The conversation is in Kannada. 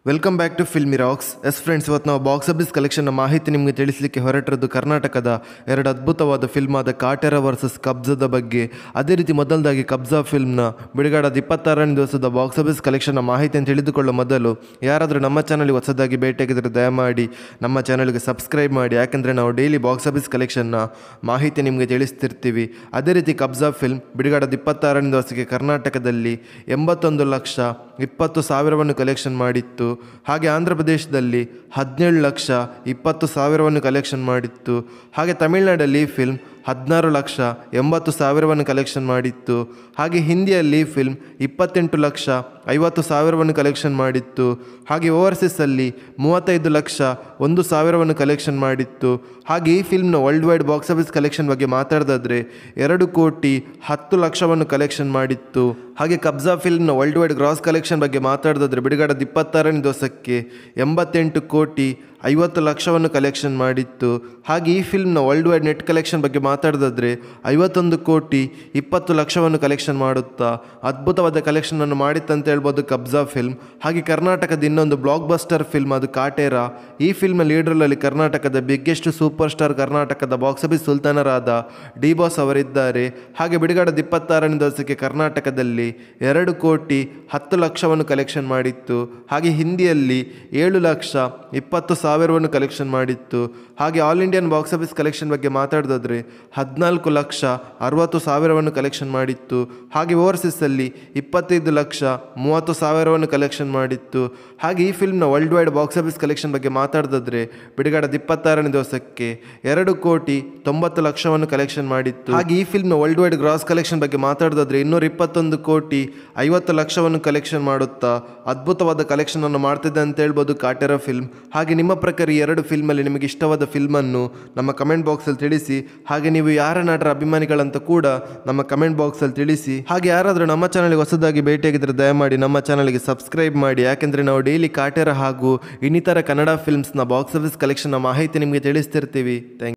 welcome back to filmy rocks yes friends ಇವತ್ತು ನಾವು ಬಾಕ್ಸ್ ಆಫೀಸ್ ಕಲೆಕ್ಷನ್ನ ಮಾಹಿತಿ ನಿಮಗೆ ತಿಳಿಸಲಿಕ್ಕೆ ಹೊರಟಿರೋದು ಕರ್ನಾಟಕದ ಎರಡು ಅದ್ಭುತವಾದ ಫಿಲ್ಮ್ ಆದ ಕಾಟೆರ ವರ್ಸಸ್ ಕಬ್ಜದ ಬಗ್ಗೆ ಅದೇ ರೀತಿ ಮೊದಲದಾಗಿ ಕಬ್ಜಾ ಫಿಲ್ಮ್ನ ಬಿಡುಗಡಾದ ಇಪ್ಪತ್ತಾರನೇ ದಿವಸದ ಬಾಕ್ಸ್ ಆಫೀಸ್ ಕಲೆಕ್ಷನ್ನ ಮಾಹಿತಿಯನ್ನು ತಿಳಿದುಕೊಳ್ಳೋ ಮೊದಲು ಯಾರಾದರೂ ನಮ್ಮ ಚಾನಲ್ಗೆ ಹೊಸದಾಗಿ ಭೇಟಿಯಾಗಿದ್ದರೆ ದಯಮಾಡಿ ನಮ್ಮ ಚಾನಲ್ಗೆ ಸಬ್ಸ್ಕ್ರೈಬ್ ಮಾಡಿ ಯಾಕೆಂದರೆ ನಾವು ಡೈಲಿ ಬಾಕ್ಸ್ ಆಫೀಸ್ ಕಲೆಕ್ಷನ್ನ ಮಾಹಿತಿ ನಿಮಗೆ ತಿಳಿಸ್ತಿರ್ತೀವಿ ಅದೇ ರೀತಿ ಕಬ್ಜಾ ಫಿಲ್ಮ್ ಬಿಡುಗಡಾದ ಇಪ್ಪತ್ತಾರನೇ ದಿವಸಕ್ಕೆ ಕರ್ನಾಟಕದಲ್ಲಿ ಎಂಬತ್ತೊಂದು ಲಕ್ಷ ಇಪ್ಪತ್ತು ಸಾವಿರವನ್ನು ಕಲೆಕ್ಷನ್ ಮಾಡಿತ್ತು ಹಾಗೆ ಆಂಧ್ರ ಪ್ರದೇಶದಲ್ಲಿ ಹದಿನೇಳು ಲಕ್ಷ ಇಪ್ಪತ್ತು ಸಾವಿರವನ್ನು ಕಲೆಕ್ಷನ್ ಮಾಡಿತ್ತು ಹಾಗೆ ತಮಿಳುನಾಡಲ್ಲಿ ಈ ಫಿಲ್ಮ್ ಹದಿನಾರು ಲಕ್ಷ ಎಂಬತ್ತು ಸಾವಿರವನ್ನು ಕಲೆಕ್ಷನ್ ಮಾಡಿತ್ತು ಹಾಗೆ ಹಿಂದಿಯಲ್ಲಿ ಈ ಫಿಲ್ಮ್ ಇಪ್ಪತ್ತೆಂಟು ಲಕ್ಷ ಐವತ್ತು ಸಾವಿರವನ್ನು ಕಲೆಕ್ಷನ್ ಮಾಡಿತ್ತು ಹಾಗೆ ಓವರ್ಸೀಸಲ್ಲಿ ಮೂವತ್ತೈದು ಲಕ್ಷ ಒಂದು ಸಾವಿರವನ್ನು ಕಲೆಕ್ಷನ್ ಮಾಡಿತ್ತು ಹಾಗೆ ಈ ಫಿಲ್ಮ್ನ world wide box office collection ಬಗ್ಗೆ ಮಾತಾಡೋದಾದ್ರೆ ಎರಡು ಕೋಟಿ ಹತ್ತು ಲಕ್ಷವನ್ನು ಕಲೆಕ್ಷನ್ ಮಾಡಿತ್ತು ಹಾಗೆ ಕಬ್ಜಾ ಫಿಲ್ಮ್ನ ವರ್ಲ್ಡ್ ವೈಡ್ ಗ್ರಾಸ್ ಕಲೆಕ್ಷನ್ ಬಗ್ಗೆ ಮಾತಾಡೋದಾದ್ರೆ ಬಿಡುಗಡದ ಇಪ್ಪತ್ತಾರನೇ ದಿವಸಕ್ಕೆ ಎಂಬತ್ತೆಂಟು ಕೋಟಿ ಐವತ್ತು ಲಕ್ಷವನ್ನು ಕಲೆಕ್ಷನ್ ಮಾಡಿತ್ತು ಹಾಗೆ ಈ ಫಿಲ್ಮ್ನ ವರ್ಲ್ಡ್ ವೈಡ್ ನೆಟ್ ಕಲೆಕ್ಷನ್ ಬಗ್ಗೆ ಮಾತಾಡೋದಾದ್ರೆ ಐವತ್ತೊಂದು ಕೋಟಿ ಇಪ್ಪತ್ತು ಲಕ್ಷವನ್ನು ಕಲೆಕ್ಷನ್ ಮಾಡುತ್ತಾ ಅದ್ಭುತವಾದ ಕಲೆಕ್ಷನನ್ನು ಮಾಡಿತ್ತಂತ ಹೇಳ್ಬೋದು ಕಬ್ಜಾ ಫಿಲ್ಮ್ ಹಾಗೆ ಕರ್ನಾಟಕದ ಇನ್ನೊಂದು ಬ್ಲಾಕ್ ಬಸ್ಟರ್ ಫಿಲ್ಮ್ ಅದು ಕಾಟೇರ ಈ ಫಿಲ್ಮ್ ಲೀಡ್ರಲ್ಲಿ ಕರ್ನಾಟಕದ ಬಿಗ್ಗೆಸ್ಟ್ ಸೂಪರ್ ಸ್ಟಾರ್ ಕರ್ನಾಟಕದ ಬಾಕ್ಸ್ ಆಫೀಸ್ ಸುಲ್ತಾನರಾದ ಡಿ ಬಾಸ್ ಅವರಿದ್ದಾರೆ ಹಾಗೆ ಬಿಡುಗಡದ ಇಪ್ಪತ್ತಾರನೇ ದಿವಸಕ್ಕೆ ಕರ್ನಾಟಕದಲ್ಲಿ ಎರಡು ಕೋಟಿ ಹತ್ತು ಲಕ್ಷವನ್ನು ಕಲೆಕ್ಷನ್ ಮಾಡಿತ್ತು ಹಾಗೆ ಹಿಂದಿಯಲ್ಲಿ ಏಳು ಲಕ್ಷ ಇಪ್ಪತ್ತು ಸಾವಿರವನ್ನು ಕಲೆಕ್ಷನ್ ಮಾಡಿತ್ತು ಹಾಗೆ all Indian box office collection ಬಗ್ಗೆ ಮಾತಾಡೋದಾದ್ರೆ ಹದಿನಾಲ್ಕು ಲಕ್ಷ ಅರವತ್ತು ಸಾವಿರವನ್ನು ಕಲೆಕ್ಷನ್ ಮಾಡಿತ್ತು ಹಾಗೆ ಓವರ್ಸೀಸಲ್ಲಿ ಇಪ್ಪತ್ತೈದು ಲಕ್ಷ ಮೂವತ್ತು ಸಾವಿರವನ್ನು ಕಲೆಕ್ಷನ್ ಮಾಡಿತ್ತು ಹಾಗೆ ಈ ಫಿಲ್ಮ್ನ world wide box office collection ಬಗ್ಗೆ ಮಾತಾಡೋದಾದ್ರೆ ಬಿಡುಗಡದ ಇಪ್ಪತ್ತಾರನೇ ದಿವಸಕ್ಕೆ ಎರಡು ಕೋಟಿ ತೊಂಬತ್ತು ಲಕ್ಷವನ್ನು ಕಲೆಕ್ಷನ್ ಮಾಡಿತ್ತು ಹಾಗೆ ಈ ಫಿಲ್ಮ್ನ ವರ್ಲ್ಡ್ ವೈಡ್ ಗ್ರಾಸ್ ಕಲೆಕ್ಷನ್ ಬಗ್ಗೆ ಮಾತಾಡೋದಾದ್ರೆ ಇನ್ನೂರ ಇಪ್ಪತ್ತೊಂದು ಕೋಟಿ ಐವತ್ತು ಲಕ್ಷವನ್ನು ಕಲೆಕ್ಷನ್ ಮಾಡುತ್ತಾ ಅದ್ಭುತವಾದ ಕಲೆಕ್ಷನ್ ಅನ್ನು ಮಾಡ್ತಿದ್ದೆ ಅಂತ ಹೇಳ್ಬೋದು ಕಾಟೆರ ಫಿಲ್ಮ್ ಹಾಗೆ ನಿಮ್ಮ ಪ್ರಕಾರ ಈ ಎರಡು ಫಿಲ್ಮಲ್ಲಿ ನಿಮಗೆ ಇಷ್ಟವಾದ ಫಿಲ್ಮನ್ನು ನಮ್ಮ ಕಮೆಂಟ್ ಬಾಕ್ಸಲ್ಲಿ ತಿಳಿಸಿ ಹಾಗೆ ನೀವು ಯಾರ ನಟರ ಅಭಿಮಾನಿಗಳಂತ ಕೂಡ ನಮ್ಮ ಕಮೆಂಟ್ ಬಾಕ್ಸಲ್ಲಿ ತಿಳಿಸಿ ಹಾಗೆ ಯಾರಾದರೂ ನಮ್ಮ ಚಾನಲ್ಗೆ ಹೊಸದಾಗಿ ಭೇಟಿಯಾಗಿದ್ದರೆ ದಯಮಾಡಿ ನಮ್ಮ ಚಾನಲ್ಗೆ ಸಬ್ಸ್ಕ್ರೈಬ್ ಮಾಡಿ ಯಾಕೆಂದರೆ ನಾವು ಡೈಲಿ ಕಾಟೆರ ಹಾಗೂ ಇನ್ನಿತರ ಕನ್ನಡ ಫಿಲ್ಮ್ಸ್ನ ಬಾಕ್ಸ್ ಆಫೀಸ್ ಕಲೆಕ್ಷನ್ನ ಮಾಹಿತಿ ನಿಮಗೆ ತಿಳಿಸ್ತಿರ್ತೀವಿ ಥ್ಯಾಂಕ್